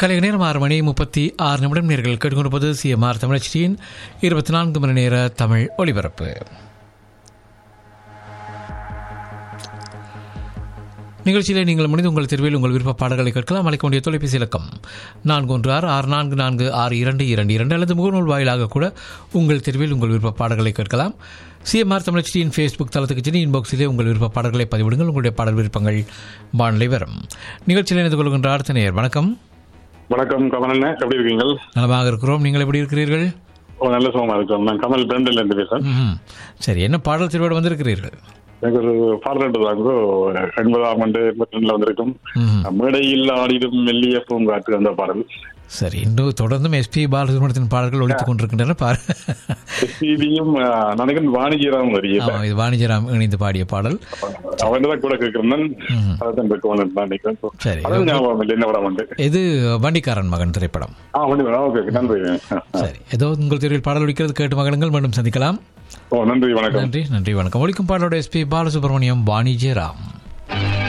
கலை நேரம் ஆறு மணி முப்பத்தி ஆறு நிமிடம் நேர்கள் கேட்டுக்கொண்டிருப்பது சிஎம்ஆர் தமிழச்சியின் இருபத்தி நான்கு மணி நேர தமிழ் ஒலிபரப்பு நிகழ்ச்சியிலே நீங்கள் முடிந்து உங்கள் தெருவில் உங்கள் விருப்ப பாடல்களை கேட்கலாம் அழைக்க வேண்டிய தொலைபேசி இலக்கம் நான்கு ஒன்று ஆறு ஆறு நான்கு நான்கு ஆறு இரண்டு இரண்டு இரண்டு அல்லது முகநூல் வாயிலாக கூட உங்கள் தெருவில் உங்கள் விருப்ப பாடல்களை கேட்கலாம் சிஎம்ஆர் தமிழச்சியின் ஃபேஸ்புக் தளத்துக்கு சென்று இன்பாக்ஸிலே உங்கள் விருப்ப பாடல்களை பதிவிடுங்கள் உங்களுடைய பாடல் விருப்பங்கள் வானிலை வரும் நிகழ்ச்சியில் இணைந்து கொள்கின்ற அடுத்த நேயர் வணக்கம் வணக்கம் கமலண்ணே எப்படி இருக்கீங்க நலமாக இருக்கிறோம் நீங்கள் எப்படி இருக்கிறீர்கள் ஓ நல்ல சுகமா இருக்கோம் நான் கமல் பிரண்டில் இருந்து பேசுறேன் ம்ஹும். சரி என்ன பாடல் திருவிழா வந்திருக்கிறீர்கள் எனக்கு ஒரு பாடல் தாங்கோ எண்பதாம் ஆண்டு எண்பத்தி ரெண்டுல வந்திருக்கும் ம்ஹும். மேடையில் ஆடிடும் மெல்லிய பூங்காற்று அந்த பாடல் சரி இன்னும் தொடர்ந்தும் எஸ்பி பாலசுப்ரமணியத்தின் பாடல்கள் ஒழித்துக் கொண்டிருக்கின்றன பாரு எஸ்பிபியும் நினைக்கிறேன் வாணிஜிராம் வரிய ஆமாம் இது வாணிஜராம் இணைந்து பாடிய பாடல் அவன் தான் கூட கேட்கிறேன் அதான் இருக்கவன் நான் நினைக்கிறேன் சரி. அதான் ஞாபகம் இல்லை என்ன படம் உண்டு இது வண்டிக்காரன் மகன் திரைப்படம் ஆ வந்து ஓகே ஓகே நன்றி சரி ஏதோ உங்கள் தெருவில் பாடல் ஒழிக்கிறது கேட்டு மகன்கள் மீண்டும் சந்திக்கலாம் ஓ நன்றி வணக்கம் நன்றி நன்றி வணக்கம் ஒழிக்கும் பாடலோட எஸ்பி பாலசுப்ரமணியம் வாணிஜராம்